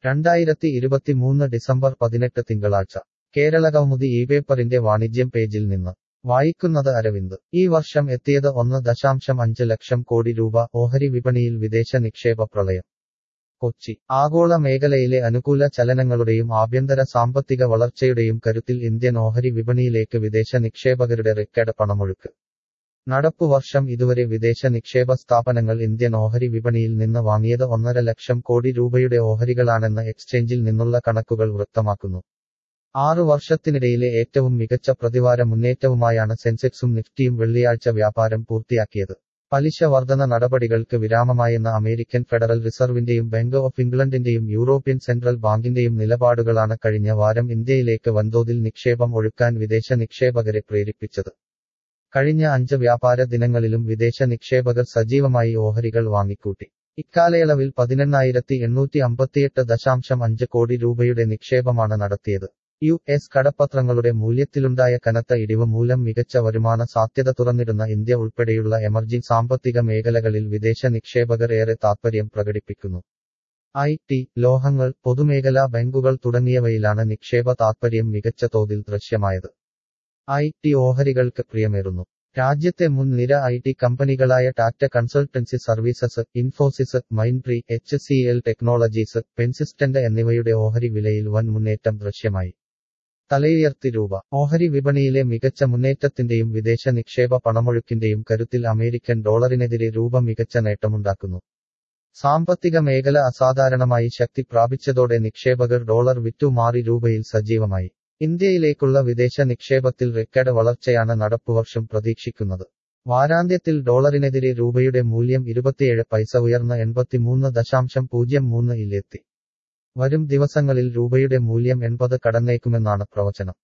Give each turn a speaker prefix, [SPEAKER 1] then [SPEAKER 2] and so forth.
[SPEAKER 1] രണ്ടായിരത്തി ഇരുപത്തിമൂന്ന് ഡിസംബർ പതിനെട്ട് തിങ്കളാഴ്ച കേരളകൗമുദി ഈ പേപ്പറിന്റെ വാണിജ്യം പേജിൽ നിന്ന് വായിക്കുന്നത് അരവിന്ദ് ഈ വർഷം എത്തിയത് ഒന്ന് ദശാംശം അഞ്ച് ലക്ഷം കോടി രൂപ ഓഹരി വിപണിയിൽ വിദേശ നിക്ഷേപ പ്രളയം കൊച്ചി ആഗോള മേഖലയിലെ അനുകൂല ചലനങ്ങളുടെയും ആഭ്യന്തര സാമ്പത്തിക വളർച്ചയുടെയും കരുത്തിൽ ഇന്ത്യൻ ഓഹരി വിപണിയിലേക്ക് വിദേശ നിക്ഷേപകരുടെ റെക്കോർഡ് പണമൊഴുക്ക് നടപ്പു വർഷം ഇതുവരെ വിദേശ നിക്ഷേപ സ്ഥാപനങ്ങൾ ഇന്ത്യൻ ഓഹരി വിപണിയിൽ നിന്ന് വാങ്ങിയത് ഒന്നര ലക്ഷം കോടി രൂപയുടെ ഓഹരികളാണെന്ന് എക്സ്ചേഞ്ചിൽ നിന്നുള്ള കണക്കുകൾ വൃത്തമാക്കുന്നു ആറു വർഷത്തിനിടയിലെ ഏറ്റവും മികച്ച പ്രതിവാര മുന്നേറ്റവുമായാണ് സെൻസെക്സും നിഫ്റ്റിയും വെള്ളിയാഴ്ച വ്യാപാരം പൂർത്തിയാക്കിയത് പലിശ വർധന നടപടികൾക്ക് വിരാമമായെന്ന അമേരിക്കൻ ഫെഡറൽ റിസർവിന്റെയും ബാങ്ക് ഓഫ് ഇംഗ്ലണ്ടിന്റെയും യൂറോപ്യൻ സെൻട്രൽ ബാങ്കിന്റെയും നിലപാടുകളാണ് കഴിഞ്ഞ വാരം ഇന്ത്യയിലേക്ക് വൻതോതിൽ നിക്ഷേപം ഒഴുക്കാൻ വിദേശ നിക്ഷേപകരെ പ്രേരിപ്പിച്ചത് കഴിഞ്ഞ അഞ്ച് വ്യാപാര ദിനങ്ങളിലും വിദേശ നിക്ഷേപകർ സജീവമായി ഓഹരികൾ വാങ്ങിക്കൂട്ടി ഇക്കാലയളവിൽ പതിനെണ്ണായിരത്തി എണ്ണൂറ്റി അമ്പത്തിയെട്ട് ദശാംശം അഞ്ച് കോടി രൂപയുടെ നിക്ഷേപമാണ് നടത്തിയത് യു എസ് കടപ്പത്രങ്ങളുടെ മൂല്യത്തിലുണ്ടായ കനത്ത ഇടിവ് മൂലം മികച്ച വരുമാന സാധ്യത തുറന്നിടുന്ന ഇന്ത്യ ഉൾപ്പെടെയുള്ള എമർജിംഗ് സാമ്പത്തിക മേഖലകളിൽ വിദേശ നിക്ഷേപകർ ഏറെ താൽപര്യം പ്രകടിപ്പിക്കുന്നു ഐ ടി ലോഹങ്ങൾ പൊതുമേഖലാ ബാങ്കുകൾ തുടങ്ങിയവയിലാണ് നിക്ഷേപ താൽപര്യം മികച്ച തോതിൽ ദൃശ്യമായത് ഐ ടി ഓഹരികൾക്ക് പ്രിയമേറുന്നു രാജ്യത്തെ മുൻ നിര ഐ ടി കമ്പനികളായ Tata consultancy services Infosys Mindtree H C L technologies Persistent എന്നിവയുടെ ഓഹരി വിലയിൽ വൻ മുന്നേറ്റം ദൃശ്യമായി തലയുയർത്തി രൂപ ഓഹരി വിപണിയിലെ മികച്ച മുന്നേറ്റത്തിന്റെയും വിദേശ നിക്ഷേപ പണമൊഴുക്കിന്റെയും കരുത്തിൽ അമേരിക്കൻ ഡോളറിനെതിരെ രൂപ മികച്ച നേട്ടമുണ്ടാക്കുന്നു സാമ്പത്തിക മേഖല അസാധാരണമായി ശക്തി പ്രാപിച്ചതോടെ നിക്ഷേപകർ ഡോളർ വിറ്റുമാറി രൂപയിൽ സജീവമായി ഇന്ത്യയിലേക്കുള്ള വിദേശ നിക്ഷേപത്തിൽ റെക്കോർഡ് വളർച്ചയാണ് നടപ്പുവർഷം പ്രതീക്ഷിക്കുന്നത് വാരാന്ത്യത്തിൽ ഡോളറിനെതിരെ രൂപയുടെ മൂല്യം ഇരുപത്തിയേഴ് പൈസ ഉയർന്ന് എൺപത്തിമൂന്ന് ദശാംശം പൂജ്യം മൂന്ന് ഇലെത്തി വരും ദിവസങ്ങളിൽ രൂപയുടെ മൂല്യം എൺപത് കടന്നേക്കുമെന്നാണ് പ്രവചനം